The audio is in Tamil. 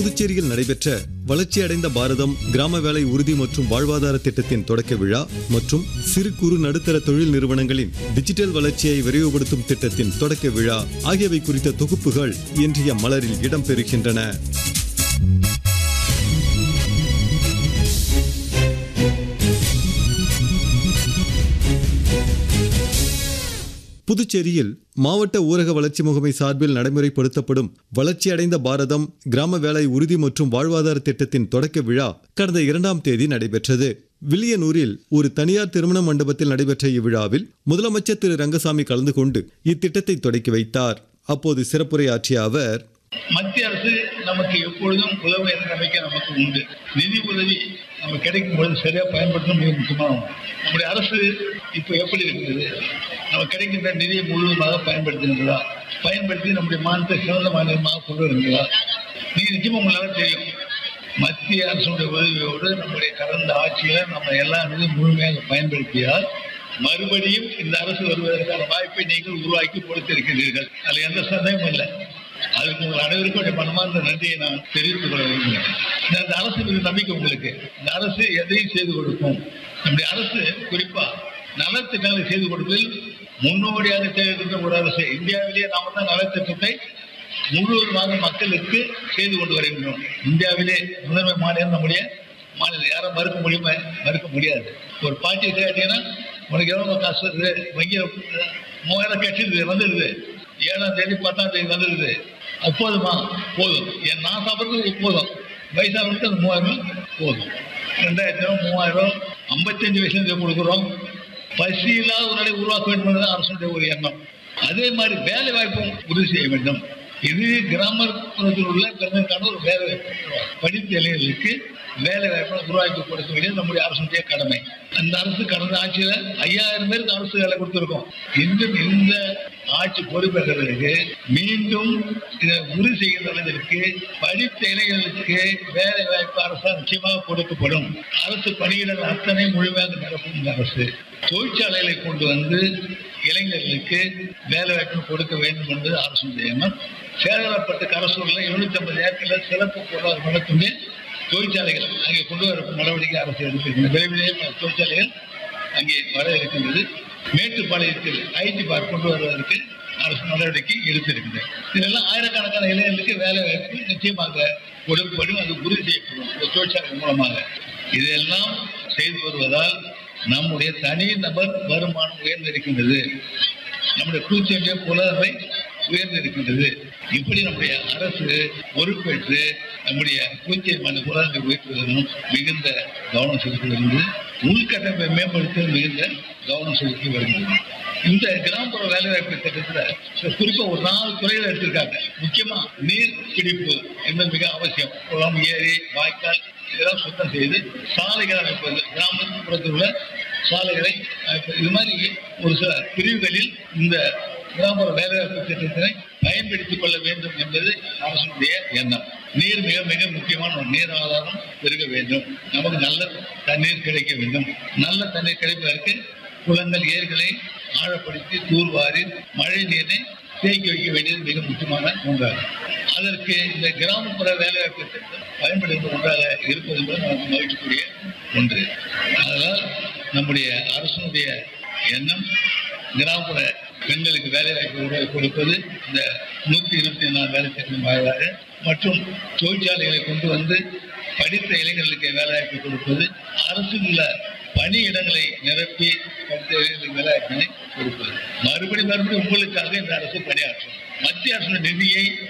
புதுச்சேரியில் நடைபெற்ற வளர்ச்சியடைந்த பாரதம் கிராம வேலை உறுதி மற்றும் வாழ்வாதார திட்டத்தின் தொடக்க விழா மற்றும் சிறு குறு நடுத்தர தொழில் நிறுவனங்களின் டிஜிட்டல் வளர்ச்சியை விரைவுபடுத்தும் திட்டத்தின் தொடக்க விழா ஆகியவை குறித்த தொகுப்புகள் இன்றைய மலரில் இடம்பெறுகின்றன புதுச்சேரியில் மாவட்ட ஊரக வளர்ச்சி முகமை சார்பில் நடைமுறைப்படுத்தப்படும் வளர்ச்சியடைந்த பாரதம் கிராம வேலை உறுதி மற்றும் வாழ்வாதார திட்டத்தின் தொடக்க விழா கடந்த இரண்டாம் தேதி நடைபெற்றது வில்லியனூரில் ஒரு தனியார் திருமண மண்டபத்தில் நடைபெற்ற இவ்விழாவில் முதலமைச்சர் திரு ரங்கசாமி கலந்து கொண்டு இத்திட்டத்தை தொடக்கி வைத்தார் அப்போது சிறப்புரையாற்றிய அவர் மத்திய அரசு நமக்கு எப்பொழுதும் உதவும் என்ற நம்பிக்கை நமக்கு உண்டு நிதி உதவி நம்ம கிடைக்கும் பொழுது சரியா பயன்படுத்தணும் மிக முக்கியமாகும் நம்முடைய அரசு இப்போ எப்படி இருக்குது நம்ம கிடைக்கின்ற நிதியை முழுவதுமாக பயன்படுத்துகின்றதா பயன்படுத்தி நம்முடைய மாநிலத்தை சிறந்த மாநிலமாக கொண்டு வருகிறதா நீ நிச்சயமா உங்களால தெரியும் மத்திய அரசுடைய உதவியோடு நம்முடைய கடந்த ஆட்சியில நம்ம எல்லா நிதியும் முழுமையாக பயன்படுத்தியால் மறுபடியும் இந்த அரசு வருவதற்கான வாய்ப்பை நீங்கள் உருவாக்கி கொடுத்திருக்கிறீர்கள் அதுல எந்த சந்தேகமும் இல்லை அதுக்கு உங்கள் அனைவருக்கும் என்னுடைய மனமார்ந்த நன்றியை நான் தெரிவித்துக் கொள்ள விரும்புகிறேன் இந்த இந்த அரசு மீது நம்பிக்கை உங்களுக்கு இந்த அரசு எதையும் செய்து கொடுக்கும் நம்முடைய அரசு குறிப்பா நலத்திட்டங்களை செய்து கொடுப்பதில் முன்னோடியாக செயல்படுத்த ஒரு அரசு இந்தியாவிலேயே நாம தான் நலத்திட்டத்தை முழுவதுமாக மக்களுக்கு செய்து கொண்டு வருகின்றோம் இந்தியாவிலே முதன்மை மாநிலம் நம்முடைய மாநிலம் யாரும் மறுக்க முடியுமா மறுக்க முடியாது ஒரு பாட்டியை கேட்டீங்கன்னா உனக்கு எவ்வளோ காசு இருக்குது வங்கியில் மூவாயிரம் கட்டிடுது வந்துடுது ஏழாம் தேதி பத்தாம் தேதி வந்துடுது அது போதுமா போதும் என் நான் சாப்பிட்றது போதும் வயசானவங்களுக்கு அந்த மூவாயிரம் போதும் ரெண்டாயிரத்தி ரூபா மூவாயிரம் ஐம்பத்தஞ்சு வயசுல கொடுக்குறோம் பசி இல்லாத ஒரு நிலை உருவாக்க வேண்டும் என்பது அரசுடைய ஒரு எண்ணம் அதே மாதிரி வேலை வாய்ப்பும் உறுதி செய்ய வேண்டும் இது கிராமப்புறத்தில் உள்ள பெண்களுக்கான ஒரு வேலை வாய்ப்பு படித்த இளைஞர்களுக்கு வேலை வாய்ப்பை உருவாக்கி கொடுக்க வேண்டியது நம்முடைய அரசுடைய கடமை அந்த அரசு கடந்த ஆட்சியில ஐயாயிரம் பேருக்கு அரசு வேலை கொடுத்திருக்கோம் இன்னும் இந்த ஆட்சி பொறுப்பேற்றதற்கு மீண்டும் இதை உறுதி செய்கின்றதற்கு படித்த இளைஞர்களுக்கு வேலை வாய்ப்பு அரசால் நிச்சயமாக கொடுக்கப்படும் அரசு பணியிடங்கள் அத்தனை முழுமையாக நிரப்பும் இந்த அரசு தொழிற்சாலைகளை கொண்டு வந்து இளைஞர்களுக்கு வேலை வாய்ப்பு கொடுக்க வேண்டும் என்பது அரசுடைய எண்ணம் சேதனப்பட்ட கரசூரில் எழுநூத்தி ஐம்பது ஏக்கரில் சிறப்பு பொருளாதார நடத்தும் தொழிற்சாலைகள் அங்கே கொண்டு வர நடவடிக்கை அரசு எடுத்திருக்கிறது விரைவிலேயே பல தொழிற்சாலைகள் அங்கே வர இருக்கின்றது மேட்டுப்பாளையத்தில் ஐடி பார்க் கொண்டு வருவதற்கு அரசு நடவடிக்கை எடுத்திருக்கிறது இதெல்லாம் ஆயிரக்கணக்கான இளைஞர்களுக்கு வேலை வாய்ப்பு நிச்சயமாக கொடுக்கப்படும் அது உறுதி செய்யப்படும் இந்த தொழிற்சாலை மூலமாக இதெல்லாம் செய்து வருவதால் நம்முடைய தனி நபர் வருமானம் உயர்ந்திருக்கின்றது நம்முடைய பூச்செண்டிய புலவை உயர்ந்திருக்கின்றது இப்படி நம்முடைய அரசு பொறுப்பேற்று நம்முடைய பூச்சை மன புலனை உயர்த்துவதும் மிகுந்த கவனம் செலுத்தி வருகிறது உள்கட்டமைப்பை மேம்படுத்துவதில் மிகுந்த கவனம் செலுத்தி வருகிறது இந்த கிராமப்புற வேலைவாய்ப்பு திட்டத்தில் குறிப்பா ஒரு நாலு துறைகள் எடுத்திருக்காங்க முக்கியமா நீர் பிடிப்பு என்பது மிக அவசியம் குளம் ஏரி வாய்க்கால் இதெல்லாம் சுத்தம் செய்து சாலைகள் அமைப்பது கிராமப்புறத்தில் உள்ள சாலைகளை அமைப்பது இது மாதிரி ஒரு சில பிரிவுகளில் இந்த கிராமப்புற வேலைவாய்ப்பு திட்டத்தினை பயன்படுத்திக் கொள்ள வேண்டும் என்பது அரசுடைய எண்ணம் நீர் மிக மிக முக்கியமான ஒரு நீர் ஆதாரம் பெருக வேண்டும் நமக்கு நல்ல தண்ணீர் கிடைக்க வேண்டும் நல்ல தண்ணீர் கிடைப்பதற்கு குளங்கள் ஏரிகளை ஆழப்படுத்தி தூர்வாரி மழை நீரை தேக்கி வைக்க வேண்டியது மிக முக்கியமான ஒன்றாகும் அதற்கு இந்த கிராமப்புற வேலைவாய்ப்பு திட்டம் பயன்படுத்த ஒன்றாக இருப்பது என்பது நமக்கு மகிழ்ச்சிக்குரிய ஒன்று அதனால் நம்முடைய அரசனுடைய எண்ணம் கிராமப்புற பெண்களுக்கு வேலைவாய்ப்பு உருவாக்கி கொடுப்பது இந்த நூற்றி இருபத்தி நாலு வேலை திட்டம் வாயிலாக மற்றும் தொழிற்சாலைகளை கொண்டு வந்து படித்த இளைஞர்களுக்கு வேலைவாய்ப்பு கொடுப்பது அரசில் உள்ள பணியிடங்களை நிரப்பி படித்த இளைஞர்களுக்கு வேலைவாய்ப்பினை கொடுப்பது மறுபடி மறுபடியும் உங்களுக்காக இந்த அரசு பணியாற்றும் மத்திய அரசு நிதியை